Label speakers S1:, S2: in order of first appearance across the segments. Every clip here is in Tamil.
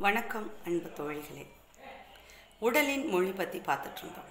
S1: வணக்கம் அன்பு தோழிகளே உடலின் மொழி பற்றி பார்த்துட்டு இருந்தோம்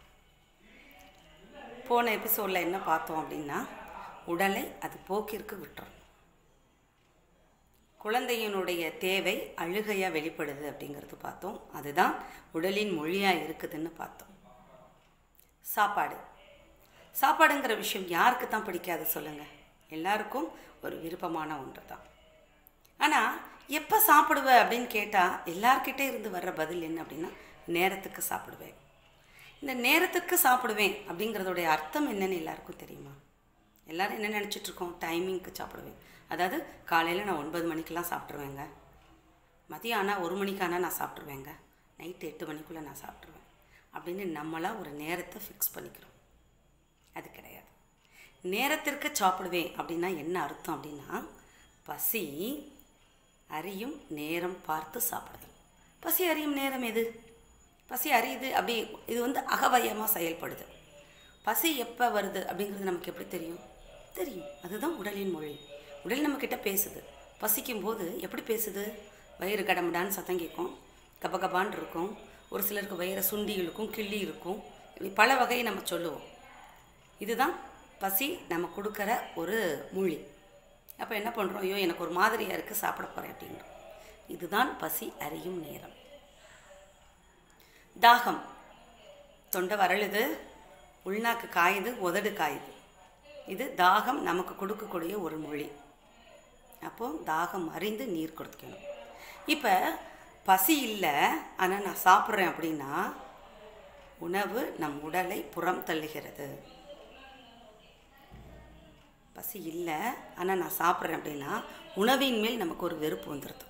S1: போன எபிசோடில் என்ன பார்த்தோம் அப்படின்னா உடலை அது போக்கிற்கு விட்டுறோம் குழந்தையினுடைய தேவை அழுகையாக வெளிப்படுது அப்படிங்கிறது பார்த்தோம் அதுதான் உடலின் மொழியாக இருக்குதுன்னு பார்த்தோம் சாப்பாடு சாப்பாடுங்கிற விஷயம் யாருக்கு தான் பிடிக்காது சொல்லுங்கள் எல்லாருக்கும் ஒரு விருப்பமான ஒன்று தான் ஆனால் எப்போ சாப்பிடுவ அப்படின்னு கேட்டால் எல்லார்கிட்டே இருந்து வர்ற பதில் என்ன அப்படின்னா நேரத்துக்கு சாப்பிடுவேன் இந்த நேரத்துக்கு சாப்பிடுவேன் அப்படிங்கிறதோடைய அர்த்தம் என்னன்னு எல்லாருக்கும் தெரியுமா எல்லாரும் என்ன நினச்சிட்டு இருக்கோம் டைமிங்க்கு சாப்பிடுவேன் அதாவது காலையில் நான் ஒன்பது மணிக்கெலாம் சாப்பிட்ருவேங்க மதியம் ஆனால் ஒரு மணிக்கானா நான் சாப்பிட்ருவேங்க நைட்டு எட்டு மணிக்குள்ளே நான் சாப்பிட்ருவேன் அப்படின்னு நம்மளாக ஒரு நேரத்தை ஃபிக்ஸ் பண்ணிக்கிறோம் அது கிடையாது நேரத்திற்கு சாப்பிடுவேன் அப்படின்னா என்ன அர்த்தம் அப்படின்னா பசி அறியும் நேரம் பார்த்து சாப்பிடுதல் பசி அறியும் நேரம் எது பசி அறியுது அப்படி இது வந்து அகவயமாக செயல்படுது பசி எப்போ வருது அப்படிங்கிறது நமக்கு எப்படி தெரியும் தெரியும் அதுதான் உடலின் மொழி உடல் நம்மக்கிட்ட பேசுது பசிக்கும் போது எப்படி பேசுது வயிறு கடமுடான்னு சத்தம் கேட்கும் கபகபான்னு இருக்கும் ஒரு சிலருக்கு வயிறை சுண்டி இழுக்கும் கிள்ளி இருக்கும் இப்படி பல வகையை நம்ம சொல்லுவோம் இதுதான் பசி நம்ம கொடுக்குற ஒரு மொழி அப்போ என்ன பண்ணுறோம் ஐயோ எனக்கு ஒரு மாதிரியாக இருக்குது சாப்பிட போகிறேன் அப்படின்றோம் இதுதான் பசி அறியும் நேரம் தாகம் தொண்டை வரழுது உள்நாக்கு காயுது உதடு காயுது இது தாகம் நமக்கு கொடுக்கக்கூடிய ஒரு மொழி அப்போது தாகம் அறிந்து நீர் கொடுக்கணும் இப்போ பசி இல்லை ஆனால் நான் சாப்பிட்றேன் அப்படின்னா உணவு நம் உடலை புறம் தள்ளுகிறது பசி இல்லை ஆனால் நான் சாப்பிட்றேன் அப்படின்னா உணவின் மேல் நமக்கு ஒரு வெறுப்பு வந்துடுது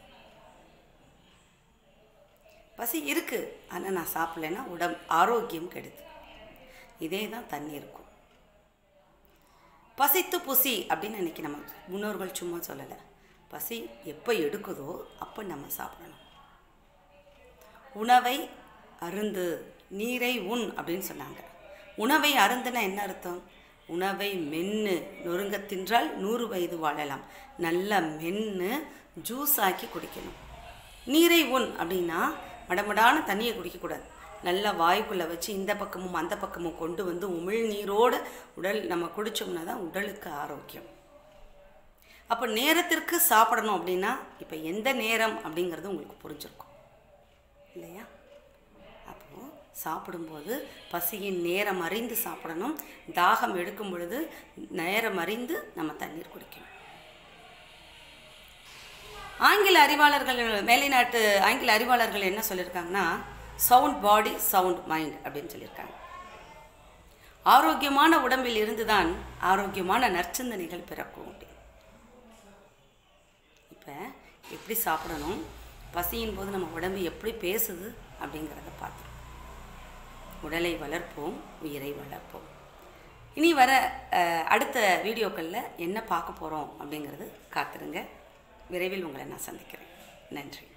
S1: பசி இருக்குது ஆனால் நான் சாப்பிட்லன்னா உடம் ஆரோக்கியம் கெடுது இதே தான் தண்ணி இருக்கும் பசித்து புசி அப்படின்னு அன்றைக்கி நம்ம முன்னோர்கள் சும்மா சொல்லலை பசி எப்போ எடுக்குதோ அப்போ நம்ம சாப்பிடணும் உணவை அருந்து நீரை உண் அப்படின்னு சொன்னாங்க உணவை அருந்துனா என்ன அர்த்தம் உணவை மென்று நொறுங்க தின்றால் நூறு வயது வாழலாம் நல்லா மென்று ஜூஸ் ஆக்கி குடிக்கணும் நீரை உண் அப்படின்னா மடமடான தண்ணியை குடிக்கக்கூடாது நல்லா வாய்க்குள்ளே வச்சு இந்த பக்கமும் அந்த பக்கமும் கொண்டு வந்து உமிழ் நீரோடு உடல் நம்ம குடித்தோம்னா தான் உடலுக்கு ஆரோக்கியம் அப்போ நேரத்திற்கு சாப்பிடணும் அப்படின்னா இப்போ எந்த நேரம் அப்படிங்கிறது உங்களுக்கு புரிஞ்சிருக்கும் இல்லையா அப்போது சாப்பிடும்போது பசியின் நேரம் அறிந்து சாப்பிடணும் தாகம் எடுக்கும் பொழுது நேரம் அறிந்து நம்ம தண்ணீர் குடிக்கணும் ஆங்கில அறிவாளர்கள் மேலைநாட்டு ஆங்கில அறிவாளர்கள் என்ன சொல்லியிருக்காங்கன்னா சவுண்ட் பாடி சவுண்ட் மைண்ட் அப்படின்னு சொல்லியிருக்காங்க ஆரோக்கியமான உடம்பில் இருந்து தான் ஆரோக்கியமான நற்சிந்தனைகள் பிறக்கும் அப்படின்னு இப்போ எப்படி சாப்பிடணும் பசியின் போது நம்ம உடம்பு எப்படி பேசுது அப்படிங்கிறத பார்த்துருவோம் உடலை வளர்ப்போம் உயிரை வளர்ப்போம் இனி வர அடுத்த வீடியோக்களில் என்ன பார்க்க போகிறோம் அப்படிங்கிறது காத்துருங்க விரைவில் உங்களை நான் சந்திக்கிறேன் நன்றி